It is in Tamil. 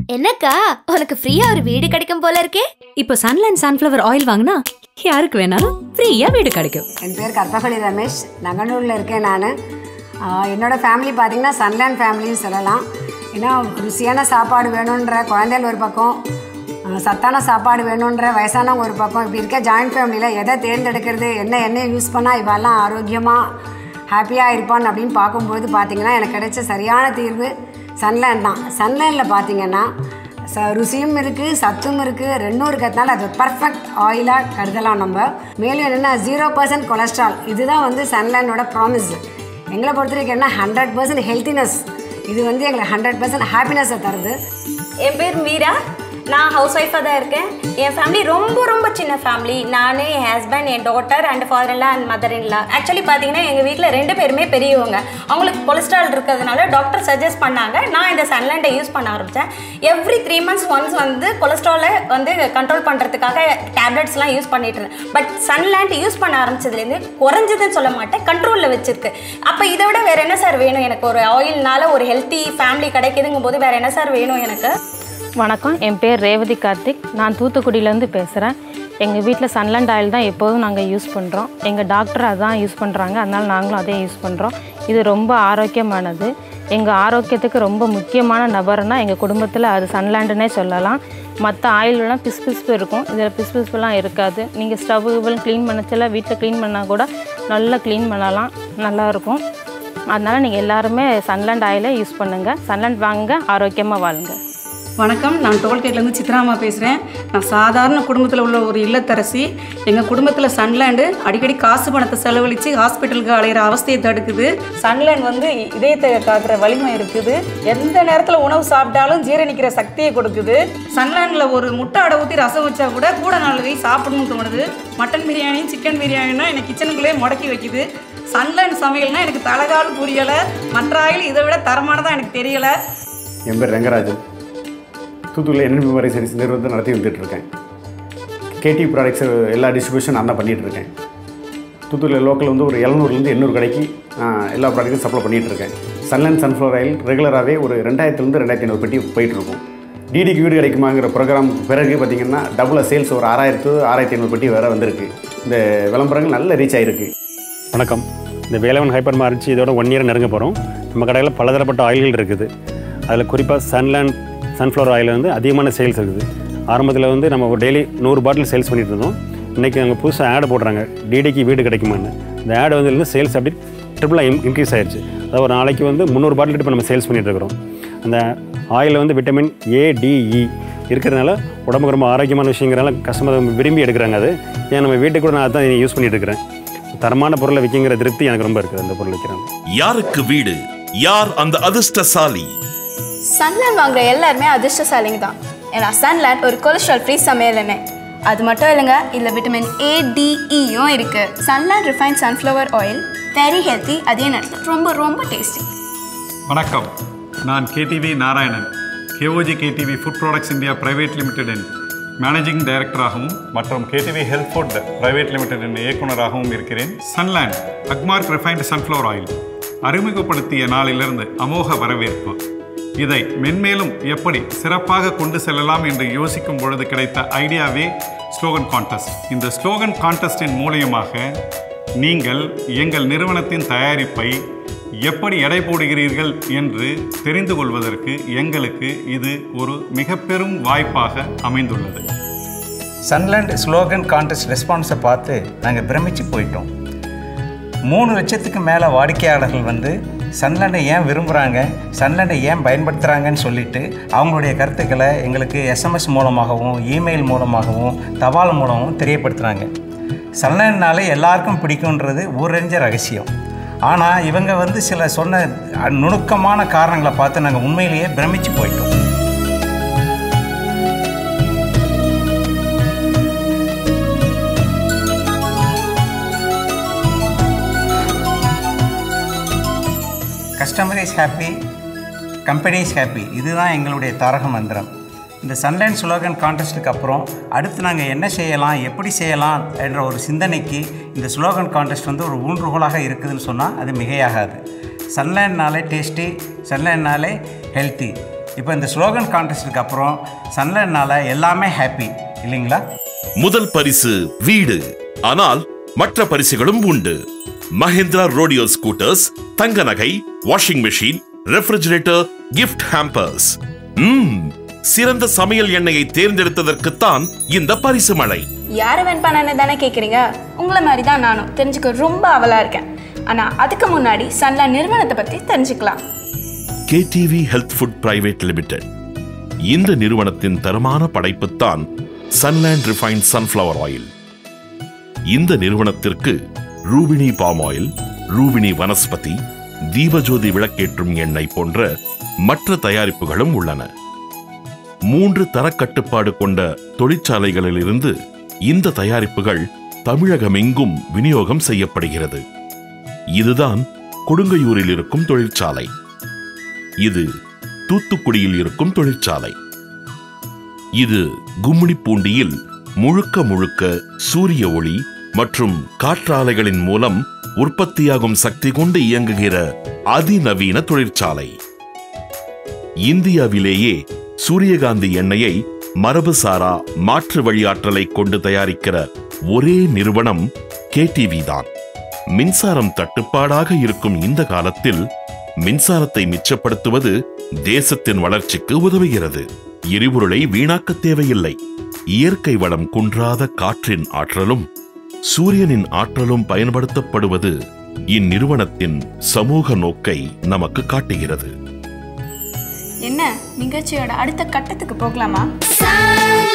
என்னக்கா உனக்கு ஃப்ரீயா ஒரு வீடு கிடைக்கும் போல இருக்கே இப்போ சன்லைன் சன்ஃப்ளவர் ஆயில் வாங்கினா யாருக்கு வேணாலும் ஃப்ரீயா வீடு கிடைக்கும் என் பேர் கற்பகொழி ரமேஷ் நங்கனூரில் இருக்கேன் நான் என்னோடய ஃபேமிலி பார்த்திங்கன்னா சன்லேண்ட் ஃபேமிலின்னு சொல்லலாம் ஏன்னா ருசியான சாப்பாடு வேணுன்ற குழந்தைகள் ஒரு பக்கம் ஆ, சத்தான சாப்பாடு வேணுன்ற வயசானவங்க ஒரு பக்கம் இப்படி இருக்க ஜாயிண்ட் ஃபேமிலியில் எதை தேர்ந்தெடுக்கிறது என்ன எண்ணெய் யூஸ் பண்ணால் இவெல்லாம் ஆரோக்கியமாக ஹாப்பியாக இருப்பான் அப்படின்னு பார்க்கும்போது பார்த்தீங்கன்னா எனக்கு கிடைச்ச சரியான தீர்வு சன்லேண்ட் தான் சன்லேண்டில் பார்த்தீங்கன்னா ச ருசியும் இருக்குது சத்தும் இருக்குது ரெண்டும் இருக்கிறதுனால அது பர்ஃபெக்ட் ஆயிலாக கருதலாம் நம்ம மேலும் என்னென்னா ஜீரோ பர்சன்ட் கொலஸ்ட்ரால் இதுதான் வந்து சன்லேண்டோட ப்ராமிஸ் எங்களை பொறுத்த வரைக்கும் என்ன ஹண்ட்ரட் பர்சன்ட் ஹெல்த்தினஸ் இது வந்து எங்களுக்கு ஹண்ட்ரட் பர்சன்ட் ஹாப்பினஸை தருது என் பேர் மீரா நான் ஹவுஸ் ஒய்ஃபாக தான் இருக்கேன் என் ஃபேமிலி ரொம்ப ரொம்ப சின்ன ஃபேமிலி நான் என் ஹஸ்பண்ட் என் டாட்டர் அண்ட் ஃபாதர் இல்லா அண்ட் மதர் இல்லா ஆக்சுவலி பார்த்தீங்கன்னா எங்கள் வீட்டில் ரெண்டு பேருமே பெரியவங்க அவங்களுக்கு கொலஸ்ட்ரால் இருக்கிறதுனால டாக்டர் சஜஸ்ட் பண்ணாங்க நான் இந்த சன்லைண்டை யூஸ் பண்ண ஆரம்பித்தேன் எவ்ரி த்ரீ மந்த்ஸ் ஒன்ஸ் வந்து கொலஸ்ட்ராலை வந்து கண்ட்ரோல் பண்ணுறதுக்காக டேப்லெட்ஸ்லாம் யூஸ் பண்ணிட்டு இருந்தேன் பட் சன்லேண்ட் யூஸ் பண்ண ஆரம்பிச்சதுலேருந்து குறைஞ்சதுன்னு சொல்ல மாட்டேன் கண்ட்ரோலில் வச்சிருக்கு அப்போ இதை விட வேறு என்ன சார் வேணும் எனக்கு ஒரு ஆயில்னால ஒரு ஹெல்த்தி ஃபேமிலி கிடைக்குதுங்கும் போது வேறு என்ன சார் வேணும் எனக்கு வணக்கம் என் பேர் ரேவதி கார்த்திக் நான் தூத்துக்குடியிலேருந்து பேசுகிறேன் எங்கள் வீட்டில் சன்லேண்ட் ஆயில் தான் எப்போதும் நாங்கள் யூஸ் பண்ணுறோம் எங்கள் டாக்டர் அதான் யூஸ் பண்ணுறாங்க அதனால் நாங்களும் அதே யூஸ் பண்ணுறோம் இது ரொம்ப ஆரோக்கியமானது எங்கள் ஆரோக்கியத்துக்கு ரொம்ப முக்கியமான நபர்னால் எங்கள் குடும்பத்தில் அது சன்லேண்டுனே சொல்லலாம் மற்ற ஆயிலெலாம் பிசு பிசுப்பு இருக்கும் இதில் பிசு பிசுப்புலாம் இருக்காது நீங்கள் ஸ்டவ் க்ளீன் பண்ணச்சல வீட்டில் க்ளீன் பண்ணால் கூட நல்லா க்ளீன் பண்ணலாம் நல்லாயிருக்கும் அதனால் நீங்கள் எல்லாருமே சன்லேண்ட் ஆயிலை யூஸ் பண்ணுங்கள் சன்லேண்ட் வாங்குங்க ஆரோக்கியமாக வாழுங்க வணக்கம் நான் டோல்கேட்லேருந்து சித்ராமா பேசுகிறேன் நான் சாதாரண குடும்பத்தில் உள்ள ஒரு இல்லத்தரசி எங்கள் குடும்பத்தில் சன்லேண்டு அடிக்கடி காசு பணத்தை செலவழித்து ஹாஸ்பிட்டலுக்கு அலையிற அவஸ்தையை தடுக்குது சன்லேண்ட் வந்து இதயத்தை காக்கிற வலிமை இருக்குது எந்த நேரத்தில் உணவு சாப்பிட்டாலும் ஜீரணிக்கிற சக்தியை கொடுக்குது சன்லேண்டில் ஒரு முட்டை அடை ஊற்றி ரசம் வச்சா கூட கூட நாலு கை சாப்பிடணும்னு தோணுது மட்டன் பிரியாணி சிக்கன் பிரியாணினா எனக்கு கிச்சனுக்குள்ளேயே முடக்கி வைக்குது சன்லேண்ட் சமையல்னா எனக்கு தலைகால் புரியலை மற்ற ஆயில் இதை விட தரமானதாக எனக்கு தெரியலை என் பேர் ரங்கராஜன் தூத்துக்குடியில் என்என்பி வரை சரி நிறுவனத்தை நடத்தி வந்துட்டுருக்கேன் கேடி ப்ராடக்ட்ஸ் எல்லா டிஸ்ட்ரிபியூஷன் நான் தான் பண்ணிகிட்ருக்கேன் தூத்துக்குடியில் லோக்கல் வந்து ஒரு எழுநூறுலேருந்து எண்ணூறு கடைக்கு நான் எல்லா ப்ராடக்ட்டும் சப்ளை பண்ணிகிட்ருக்கேன் சன்லைன் சன்ஃப்ளவர் ஆயில் ரெகுலராகவே ஒரு ரெண்டாயிரத்துலேருந்து ரெண்டாயிரத்தி ஐநூறு பெட்டி போயிட்டுருக்கும் டிடிக்கு வீடு கிடைக்குமாங்கிற ப்ரோக்ராம் பிறகு பார்த்திங்கன்னா டபுளாக சேல்ஸ் ஒரு ஆறாயிரத்து ஆறாயிரத்தி ஐநூறு பெட்டி வேறு வந்திருக்கு இந்த விளம்பரங்கள் நல்ல ரீச் ஆகிருக்கு வணக்கம் இந்த வேலவன் ஹைப்பர் மார்ச் இதோட ஒன் இயர் நெருங்க போகிறோம் நம்ம கடையில் பலதரப்பட்ட ஆயில்கள் இருக்குது அதில் குறிப்பாக சன்லேண்ட் சன்ஃப்ளவர் ஆயில் வந்து அதிகமான சேல்ஸ் இருக்குது ஆரம்பத்தில் வந்து நம்ம ஒரு டெய்லி நூறு பாட்டில் சேல்ஸ் பண்ணிட்டு இருந்தோம் இன்றைக்கி நாங்கள் புதுசாக ஆட் போடுறாங்க டிடிக்கு வீடு கிடைக்குமான்னு இந்த ஆட் வந்து இருந்து சேல்ஸ் அப்படி ட்ரிபிளாக இன்க்ரீஸ் ஆயிடுச்சு அதாவது ஒரு நாளைக்கு வந்து முந்நூறு பாட்டில் இப்போ நம்ம சேல்ஸ் பண்ணிட்டு இருக்கிறோம் அந்த ஆயிலில் வந்து விட்டமின் ஏடிஇ இருக்கிறதுனால உடம்புக்கு ரொம்ப ஆரோக்கியமான விஷயங்கிறனால கஸ்டமர் விரும்பி எடுக்கிறாங்க அது ஏன் நம்ம வீட்டுக்கு கூட நான் தான் யூஸ் பண்ணிட்டு இருக்கிறேன் தரமான பொருளை விற்கிங்கிற திருப்தி எனக்கு ரொம்ப இருக்குது அந்த பொருள் விற்கிறேன் யாருக்கு வீடு யார் அந்த அதிர்ஷ்டசாலி சன்லேண்ட் வாங்குற எல்லாருமே அதிர்ஷ்டசாலிங்க தான் ஏன்னா சன்லேண்ட் ஒரு கொலஸ்ட்ரால் ஃப்ரீ சமையல் எண்ணெய் அது மட்டும் இல்லைங்க இதில் விட்டமின் ஏடிஇயும் இருக்குது Sunland refine sunflower oil very healthy அதே நேரத்தில் ரொம்ப ரொம்ப டேஸ்டி வணக்கம் நான் KDV Narayanan KOG KDV food products India private லிமிடெடின் மேனேஜிங் டைரக்டராகவும் மற்றும் கேடிவி ஹெல்த் ஃபுட் பிரைவேட் லிமிடெடின் இயக்குனராகவும் இருக்கிறேன் Sunland Agmark refined sunflower oil அறிமுகப்படுத்திய நாளிலிருந்து அமோக வரவேற்பு இதை மென்மேலும் எப்படி சிறப்பாக கொண்டு செல்லலாம் என்று யோசிக்கும் பொழுது கிடைத்த ஐடியாவே ஸ்லோகன் கான்டெஸ்ட் இந்த ஸ்லோகன் கான்டெஸ்டின் மூலியமாக நீங்கள் எங்கள் நிறுவனத்தின் தயாரிப்பை எப்படி எடை போடுகிறீர்கள் என்று தெரிந்து கொள்வதற்கு எங்களுக்கு இது ஒரு மிக பெரும் வாய்ப்பாக அமைந்துள்ளது சன்லேண்ட் ஸ்லோகன் கான்டெஸ்ட் ரெஸ்பான்ஸை பார்த்து நாங்கள் பிரமிச்சு போயிட்டோம் மூணு லட்சத்துக்கு மேலே வாடிக்கையாளர்கள் வந்து சன்லேண்டை ஏன் விரும்புகிறாங்க சன்லேண்டை ஏன் பயன்படுத்துகிறாங்கன்னு சொல்லிட்டு அவங்களுடைய கருத்துக்களை எங்களுக்கு எஸ்எம்எஸ் மூலமாகவும் இமெயில் மூலமாகவும் தபால் மூலமாகவும் தெரியப்படுத்துகிறாங்க சன்லேண்ட்னாலே எல்லாருக்கும் பிடிக்குன்றது ஊரறிஞ்ச ரகசியம் ஆனால் இவங்க வந்து சில சொன்ன நுணுக்கமான காரணங்களை பார்த்து நாங்கள் உண்மையிலேயே பிரமிச்சு போயிட்டோம் customer is happy company is happy இதுதான் எங்களுடைய தாரக மந்திரம் இந்த சன்லைன் ஸ்லோகன் கான்டெஸ்ட்டுக்கு அப்புறம் அடுத்து நாங்கள் என்ன செய்யலாம் எப்படி செய்யலாம் என்ற ஒரு சிந்தனைக்கு இந்த ஸ்லோகன் கான்டெஸ்ட் வந்து ஒரு ஊன்றுகோலாக இருக்குதுன்னு சொன்னால் அது மிகையாகாது சன்லைன்னாலே டேஸ்டி சன்லைன்னாலே ஹெல்த்தி இப்போ இந்த ஸ்லோகன் கான்டெஸ்ட்டுக்கு அப்புறம் சன்லைனால் எல்லாமே ஹாப்பி இல்லைங்களா முதல் பரிசு வீடு ஆனால் மற்ற பரிசுகளும் உண்டு மஹிந்திரா ரோடியோ ஸ்கூட்டர்ஸ் தங்க நகை washing machine refrigerator gift hampers ம் சிறந்த சமையல் எண்ணெயை தேர்ந்தெடுத்ததற்குத்தான் இந்த பரிசு மழை யாரை வென் பண்ணனு தானே கேட்குறீங்க உங்களை மாதிரி தான் நானும் தெரிஞ்சுக்க ரொம்ப அவலாக இருக்கேன் ஆனால் அதுக்கு முன்னாடி சன்லைன் நிறுவனத்தை பற்றி தெரிஞ்சுக்கலாம் KDV health food private limited இந்த நிறுவனத்தின் தரமான படைப்புத்தான் சன்லேண்ட் ரிஃபைன்ட் சன்ஃப்ளவர் ஆயில் இந்த நிறுவனத்திற்கு ரூபினி பாம் ஆயில் ரூபினி வனஸ்பதி தீபஜோதி விளக்கேற்றும் எண்ணெய் போன்ற மற்ற தயாரிப்புகளும் உள்ளன மூன்று தரக்கட்டுப்பாடு கொண்ட தொழிற்சாலைகளிலிருந்து இந்த தயாரிப்புகள் தமிழகமெங்கும் விநியோகம் செய்யப்படுகிறது இதுதான் கொடுங்கையூரில் இருக்கும் தொழிற்சாலை இது தூத்துக்குடியில் இருக்கும் தொழிற்சாலை இது கும்மிடிப்பூண்டியில் முழுக்க முழுக்க சூரிய ஒளி மற்றும் காற்றாலைகளின் மூலம் உற்பத்தியாகும் சக்தி கொண்டு இயங்குகிற அதிநவீன தொழிற்சாலை இந்தியாவிலேயே சூரியகாந்தி எண்ணெயை மரபுசாரா மாற்று வழி ஆற்றலை கொண்டு தயாரிக்கிற ஒரே நிறுவனம் கேடிவி தான் மின்சாரம் தட்டுப்பாடாக இருக்கும் இந்த காலத்தில் மின்சாரத்தை மிச்சப்படுத்துவது தேசத்தின் வளர்ச்சிக்கு உதவுகிறது எரிபொருளை வீணாக்க தேவையில்லை இயற்கை வளம் குன்றாத காற்றின் ஆற்றலும் சூரியனின் ஆற்றலும் பயன்படுத்தப்படுவது இந்நிறுவனத்தின் சமூக நோக்கை நமக்கு காட்டுகிறது என்ன நிகழ்ச்சியோட அடுத்த கட்டத்துக்கு போகலாமா Sun